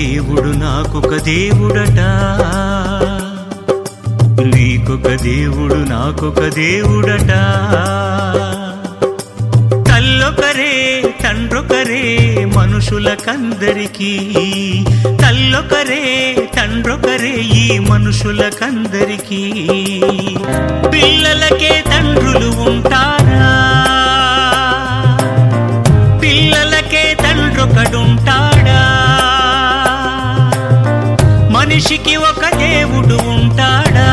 దేవుడు నాకొక దేవుడట నీకొక దేవుడు నాకొక దేవుడట తల్లొకరే తండ్రొకరే మనుషులకందరికీ తల్లొకరే తండ్రొకరే ఈ మనుషులకందరికీ పిల్లలకే తండ్రులు ఉంటారా పిల్లలకే తండ్రొకడుంటాడా మనిషికి ఒక దేవుడు ఉంటాడా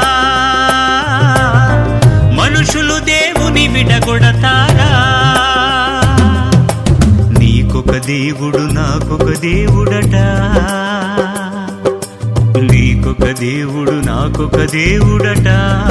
మనుషులు దేవుని విడగొడతారా నీకొక దేవుడు నాకొక దేవుడట నీకొక దేవుడు నాకొక దేవుడట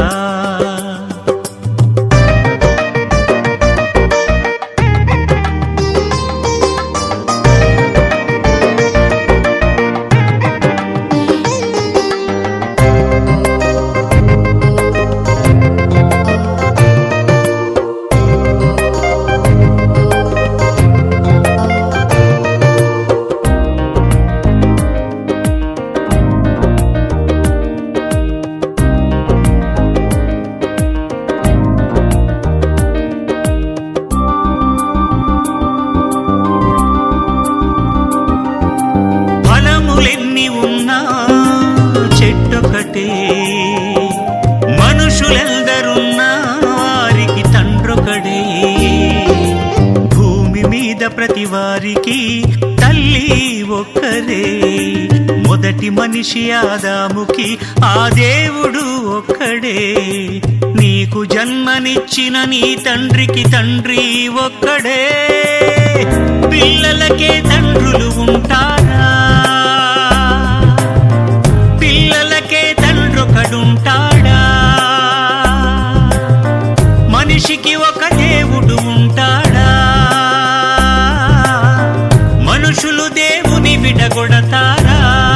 ఫలములెన్ని ఉన్నా చెట్టొకటే మనుషులెందరున్నా వారికి తండ్రొకడే భూమి మీద ప్రతి వారికి తల్లి ఒక్కరే మొదటి మనిషి ఆదాముకి ఆ దేవుడు ఒక్కడే నీకు జన్మనిచ్చిన నీ తండ్రికి తండ్రి ఒక్కడే పిల్లలకే తండ్రులు ఉంటారా పిల్లలకే తండ్రొకడుంటాడా మనిషికి ఒక దేవుడు ఉంటాడా మనుషులు దేవుని విడగొడతారా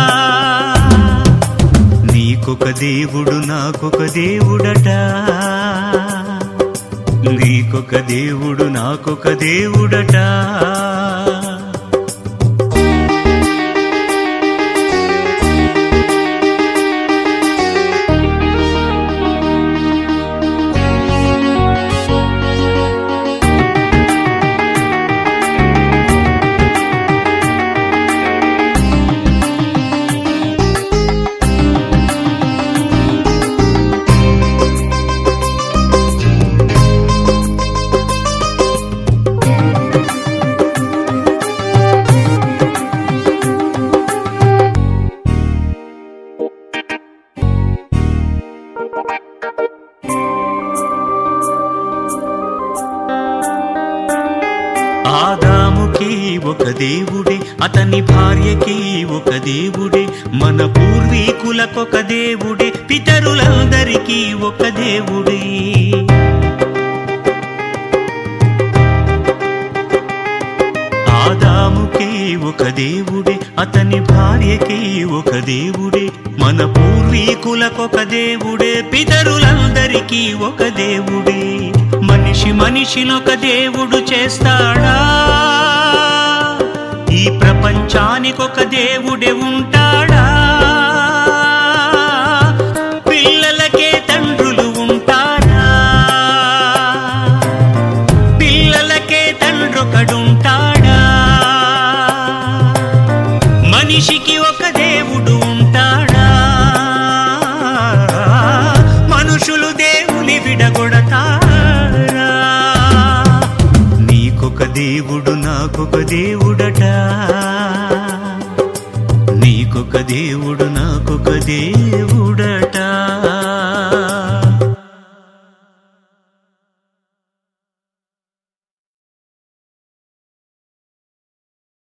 నీకొక దేవుడు నాకొక దేవుడట నీకొక దేవుడు నాకొక దేవుడట ఆదాముకి ఒక దేవుడే అతని భార్యకి ఒక దేవుడే మన పూర్వీకులకొక దేవుడే పితరులందరికీ ఒక దేవుడే ఆదాముకి ఒక దేవుడే అతని భార్యకి ఒక దేవుడే మన పూర్వీకులకొక దేవుడే పితరులందరికీ ఒక దేవుడే మనిషి మనిషినొక దేవుడు చేస్తాడా ఈ ప్రపంచానికొక దేవుడే ఉంటాడా పిల్లలకే తండ్రులు ఉంటారా పిల్లలకే తండ్రొకడుంటాడా మనిషికి ఒక దేవుడు ఉంటాడా మనుషులు దేవుని విడగొడతారా నీకొక దేవుడు నాకొక దేవుడట నీకొక దేవుడు నాకొక దేవుడట